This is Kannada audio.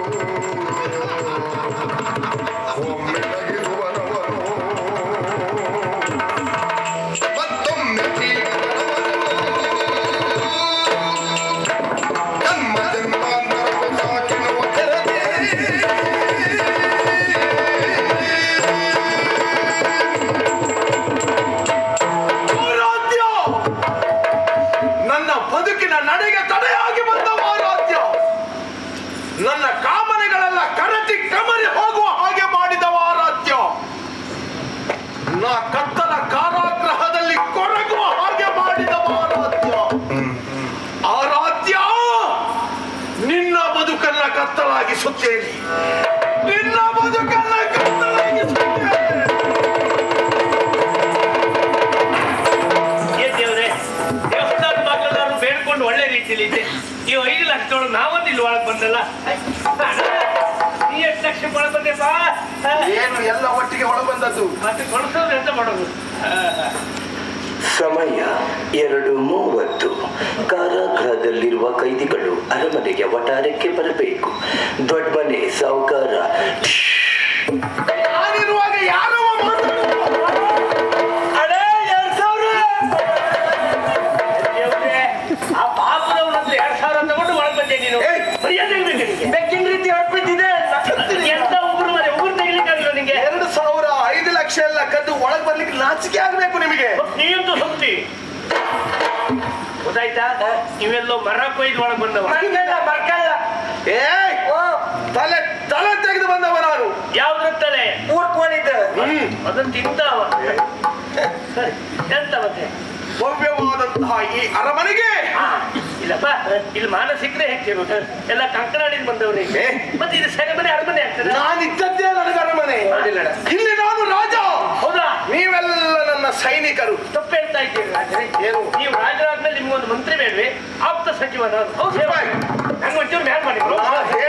ಒಮ್ಮೆಲಗಿರುವನವನು ಮತ್ತೊಮ್ಮೆ ಜನ್ಮ ಜನ್ಮಾಂತರವು ಸಾಕಿನುವ ಕೆರದೆ ರಾಜ್ಯ ನನ್ನ ಬದುಕಿನ ನಡೆಗೆ ತಡೆಯಾಗಿ ಬಂದವ ರಾಜ್ಯ ನನ್ನ ಕಾಮನೆಗಳೆಲ್ಲ ಕರಟಿ ಕಮರಿ ಹೋಗುವ ಹಾಗೆ ಮಾಡಿದವ ರಾಜ್ಯ ನಾ ಕತ್ತಲ ಕಾರಾಗೃಹದಲ್ಲಿ ಕೊರಗುವ ಹಾಗೆ ಮಾಡಿದವ ರಾಜ್ಯ ಆ ರಾಜ್ಯ ನಿನ್ನ ಬದುಕನ್ನ ಕತ್ತಲಾಗಿಸುತ್ತೇನೆ ನಿನ್ನ ಬದುಕನ್ನ ಕತ್ತಲಾಗಿಸುತ್ತೇನೆ ಏನ್ ದೇವ್ರೆ ದೇವಸ್ಥಾನ ಬಾಗಿಲನ್ನು ಬೇಡ್ಕೊಂಡು ಒಳ್ಳೆ ರೀತಿಯಲ್ಲಿ ಇದ್ದೆ ನೀವು ಐದು ಲಕ್ಷದೊಳಗೆ ನಾವೊಂದು ಇಲ್ಲಿ ಒಳಗೆ ಬಂದಲ್ಲ ನೀ ಎಷ್ಟು ಲಕ್ಷ ಒಳಗೆ ಬಂದೆ ಬಾ ಏನು ಎಲ್ಲ ಒಟ್ಟಿಗೆ ಹೊಳ ಬಂದದ್ದು ಮತ್ತೆ ಕೊಡಿಸೋದು ಎಂತ ಮಾಡೋದು ಸಮಯ ಎರಡು ಮೂವತ್ತು ಕಾರಾಗೃಹದಲ್ಲಿರುವ ಕೈದಿಗಳು ಅರಮನೆಗೆ ವಟಾರಕ್ಕೆ ಬರಬೇಕು ದೊಡ್ಡಮನೆ ಸಾವುಕಾರ ನಾನಿರುವಾಗ ಯಾರವ ದೇವ್ರೆ, ಆ ಪಾಪದವನ ಹತ್ರ ಎರಡ್ ಸಾವಿರ ತಗೊಂಡು ಒಳಗೆ ಬಂದೆ ನೀನು ಏಯ್! ಮರ್ಯಾದೆ ಇರ್ಬೇಕು ನಿನಗೆ ಬೆಕ್ಕಿನ ರೀತಿ ಹೊರಬಿದ್ದಿದೆ ಎಂತ ಉಗುರು ಮನೆ ಉಗುರು ತೆಗಿಲಿಕ್ಕಾಗಿಲ್ಲ ನಿಂಗೆ ಎರಡು ಸಾವಿರ ಐದು ಲಕ್ಷ ಎಲ್ಲ ಕದ್ದು ಒಳಗ್ ಬರ್ಲಿಕ್ಕೆ ನಾಚಿಕೆ ಆಗ್ಬೇಕು ನಿಮಗೆ ನೀಂತೂ ಸುತ್ತಿ ಗೊತ್ತಾಯ್ತಾ ಇವೆಲ್ಲೋ ಮರ ಕೊಯ್ದು ಒಳಗೆ ಬಂದವ ಏ ತಲೆ ತಲೆ ತೆಗೆದು ಬಂದವ ನಾನು ಯಾವ್ದ್ರ ತಲೆ ಊರ್ಕೊಂಡಿದ್ದೆ ಅದನ್ನ ತಿಂತಾವ ಸರಿ ಎಂತ ಮತ್ತೆ ಭವ್ಯವಾದಂತಹ ಈ ಅರಮನೆಗೆ ಆ, ಇಲ್ಲಪ್ಪ ಇಲ್ಲಿ ಮಾನ ಸಿಕ್ಕರೆ ಹೆಚ್ಚಿರೋದು ಎಲ್ಲ ಕಂಕನಾಡಿಂದ ಬಂದವ್ರಿಗೆ ಏ. ಮತ್ತೆ ಇದು ಸೆರೆಮನೆ ಅರಮನೆ ಆಗ್ತದೆ ನಾನಿದ್ದದ್ದೇ ನನಗೆ ಅರಮನೆ ಇಲ್ಲಿ ನಾನು ರಾಜ ಹೌದಾ ನೀವೆಲ್ಲ ನನ್ನ ಸೈನಿಕರು ತಪ್ಪು ಹೇಳ್ತಾ ಇದ್ದೀರಿ ರಾಜರೇ ಏನು? ನೀವು ರಾಜರಾದ್ಮೇಲೆ ನಿಮ್ಗೊಂದು ಮಂತ್ರಿ ಬೇಡ್ವೆ ಆಪ್ತ ಸಚಿವ ನಾನು ಹೌದು ಬಾಯ್. ನಂಗೆ ಒಂಚೂರು ಮ್ಯಾನ್ ಮಾಡಿ ನಾ